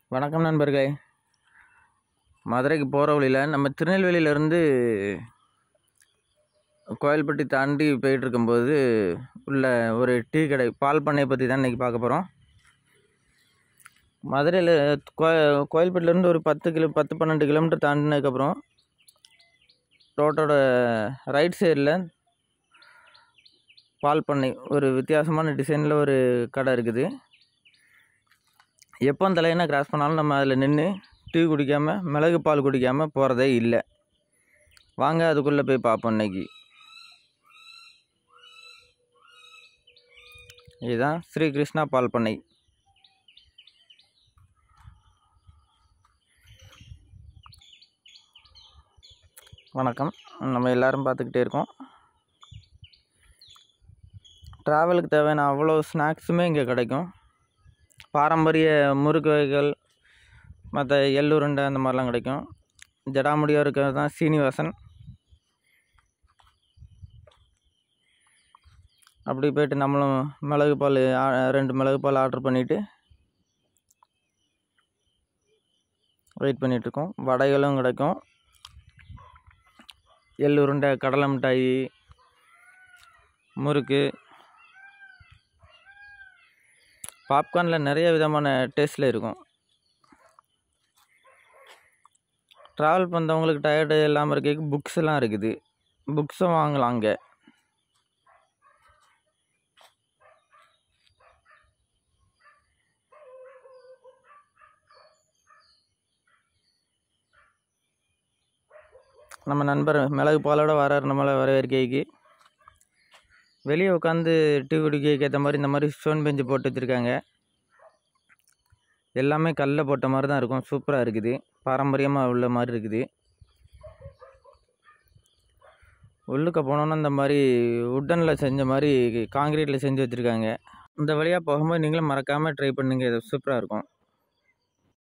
வணக்கம் நண்பர்களே மதுரைக்கு போகிற வழியில் நம்ம திருநெல்வேலியிலேருந்து கோயில்பட்டி தாண்டி போயிட்டு இருக்கும்போது உள்ள ஒரு டீ கடை பால் பண்ணையை பற்றி தான் இன்றைக்கி பார்க்க போகிறோம் மதுரையில் கோ கோயில்பட்டிலேருந்து ஒரு பத்து கிலோ பத்து பன்னெண்டு கிலோமீட்டர் தாண்டினதுக்கப்புறம் ரோட்டோட ரைட் சைடில் பால் பண்ணை ஒரு வித்தியாசமான டிசைனில் ஒரு கடை இருக்குது எப்போ அந்த லைனை கிராஸ் பண்ணாலும் நம்ம அதில் நின்று டீ குடிக்காமல் மிளகு பால் குடிக்காமல் போகிறதே இல்லை வாங்க அதுக்குள்ளே போய் பார்ப்போம் இன்னைக்கு இதுதான் ஸ்ரீ கிருஷ்ணா பால் பண்ணை வணக்கம் நம்ம எல்லாரும் பார்த்துக்கிட்டே இருக்கோம் ட்ராவலுக்கு தேவையான அவ்வளோ ஸ்நாக்ஸுமே இங்கே கிடைக்கும் பாரம்பரிய முறுக்கு வகைகள் மற்ற எள்ளுருண்டை அந்த மாதிரிலாம் கிடைக்கும் ஜடாமுடியாக இருக்கிறது தான் சீனிவாசன் அப்படி போயிட்டு நம்மளும் மிளகு பால் ஆ- ரெண்டு மிளகு பால் ஆர்டர் பண்ணிவிட்டு வெயிட் பண்ணிகிட்ருக்கோம் வடைகளும் கிடைக்கும் எள்ளுருண்டை கடலை மிட்டாய் முறுக்கு பாப்கார்னில் நிறைய விதமான டேஸ்ட்டில் இருக்கும் ட்ராவல் பண்ணுறவங்களுக்கு டயர்டு இல்லாமல் இருக்க புக்ஸ் எல்லாம் இருக்குது புக்ஸும் வாங்கலாம் அங்கே நம்ம நண்பர் மிளகு பாலோட வராரு நம்மளை வரவேற்கைக்கு வெளியே உட்காந்து டீ குடிக்க ஏற்ற மாதிரி இந்த மாதிரி ஸ்டோன் பெஞ்சு போட்டு வச்சுருக்காங்க எல்லாமே கல்லில் போட்ட மாதிரி தான் இருக்கும் சூப்பராக இருக்குது பாரம்பரியமாக உள்ள மாதிரி இருக்குது உள்ளுக்க போனோன்னா இந்த மாதிரி உட்டனில் செஞ்ச மாதிரி காங்கிரீட்டில் செஞ்சு வச்சுருக்காங்க இந்த வழியாக போகும்போது நீங்களும் மறக்காமல் ட்ரை பண்ணுங்க இது சூப்பராக இருக்கும்